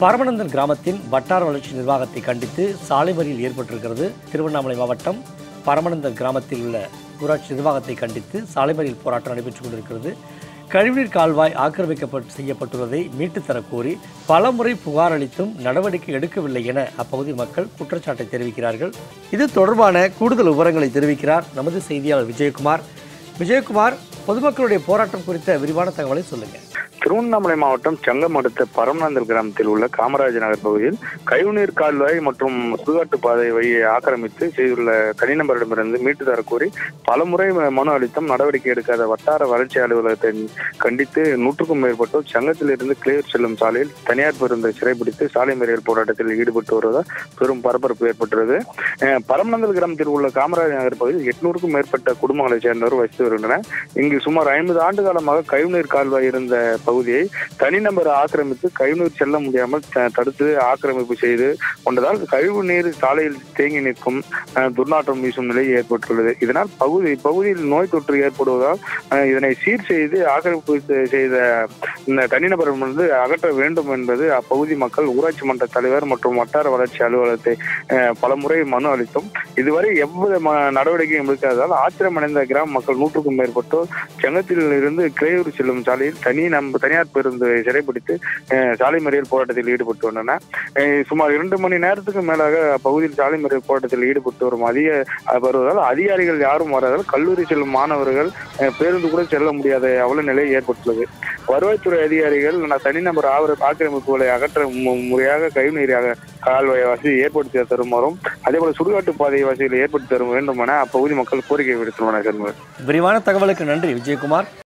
பரமநந்தன் கிராமத்தின் வட்டார வளர்ச்சி நிர்வாகத்தை கண்டித்து சாலை மறியல் ஏற்பட்டிருக்கிறது திருவண்ணாமலை மாவட்டம் பரமநந்தன் கிராமத்தில் உள்ள ஊராட்சி நிர்வாகத்தை கண்டித்து சாலை மறியல் போராட்டம் நடைபெற்றுக் கொண்டிருக்கிறது கழிவுநீர் கால்வாய் ஆக்கிரமிக்கப்பட்டு செய்யப்பட்டுள்ளதை மீட்டுத் தரக் கோரி பலமுறை புகார் அளித்தும் நடவடிக்கை எடுக்கவில்லை என அப்பகுதி மக்கள் குற்றச்சாட்டை தெரிவிக்கிறார்கள் இது தொடர்பான கூடுதல் விவரங்களை தெரிவிக்கிறார் நமது செய்தியாளர் விஜயகுமார் விஜயகுமார் பொதுமக்களுடைய போராட்டம் குறித்த விரிவான தகவலை சொல்லுங்கள் திருவண்ணாமலை மாவட்டம் சங்கம் அடுத்த பரமநந்தல் கிராமத்தில் உள்ள காமராஜ் நகர் பகுதியில் கழிவுநீர் கால்வாய் மற்றும் சுடுகாட்டு பாதை வழியை ஆக்கிரமித்து செய்துள்ள தனிநபரிடமிருந்து மீட்டு தர கோரி பலமுறை மனு அளித்தும் நடவடிக்கை எடுக்காத வட்டார வளர்ச்சி அலுவலகத்தை கண்டித்து நூற்றுக்கும் மேற்பட்டோர் சங்கத்திலிருந்து கிளியர் செல்லும் சாலையில் தனியார் பேருந்தை சிறைப்பிடித்து சாலை மறியல் போராட்டத்தில் ஈடுபட்டு வருவதால் பெரும் பரபரப்பு ஏற்பட்டுள்ளது அஹ் பரமநந்தல் கிராமத்தில் உள்ள காமராஜ் நகர் பகுதியில் எட்நூறுக்கும் மேற்பட்ட குடும்பங்களைச் சேர்ந்தவர் வசித்து வருகின்றனர் இங்கு சுமார் ஐம்பது ஆண்டு காலமாக கழிவுநீர் கால்வாய் இருந்த பகுதியை தனிநபர் ஆக்கிரமித்து கழிவுநீர் செல்ல முடியாமல் த- தடுத்து ஆக்கிரமிப்பு செய்து கொண்டதால் கழிவு நீர் சாலையில் தேங்கி நிற்கும் அஹ், துர்நாற்றம் வீசும் நிலை ஏற்பட்டுள்ளது இதனால் பகுதி பகுதியில் நோய் தொற்று ஏற்படுவதால் அஹ், இதனை சீர் செய்து ஆக்கிரமிப்பு செ- செய்த இந்த தனிநபரிடமிருந்து அகற்ற வேண்டும் என்பது அப்பகுதி மக்கள் ஊராட்சி மன்ற தலைவர் மற்றும் வட்டார வளர்ச்சி அலுவலகத்தை அஹ், பலமுறை மனு அளித்தும் இதுவரை எவ்வித ம- நடவடிக்கையும் எடுக்காததால் ஆத்திரமடைந்த கிராம மக்கள் நூற்றுக்கும் மேற்பட்டோர் செங்கத்தில் இருந்து கிளையூர் செல்லும் சாலையில் தனி நம்ப தனியார் பேருந்து சிறைப்பிடித்து அஹ், சாலை மறியல் போராட்டத்தில் ஈடுபட்டு வந்தன அஹ், சுமார் இரண்டு மணி நேரத்துக்கு மேலாக அப்பகுதியில் சாலை மறியல் போராட்டத்தில் ஈடுபட்டு வரும் அதிக அஹ், வருவதால் அதிகாரிகள் யாரும் வராதால் கல்லூரி செல்லும் மாணவர்கள் அஹ், பேருந்து கூட செல்ல முடியாத அவல நிலை ஏற்பட்டுள்ளது வருவாய்த்துறை அதிகாரிகள் நான் தனிநபர் ஆவர ஆக்கிரமிப்புகளை அகற்ற மு- முறையாக கழிவுநீராக கால்வாய் வசதி ஏற்படுத்தி தருமாறும் அதே போல சுடுகாட்டு பாதை வசதிகளை ஏற்படுத்தி தரும் வேண்டும் என அப்பகுதி மக்கள் கோரிக்கை விடுத்துள்ளனர் சண்முகன் விரிவான தகவலுக்கு நன்றி விஜயகுமார்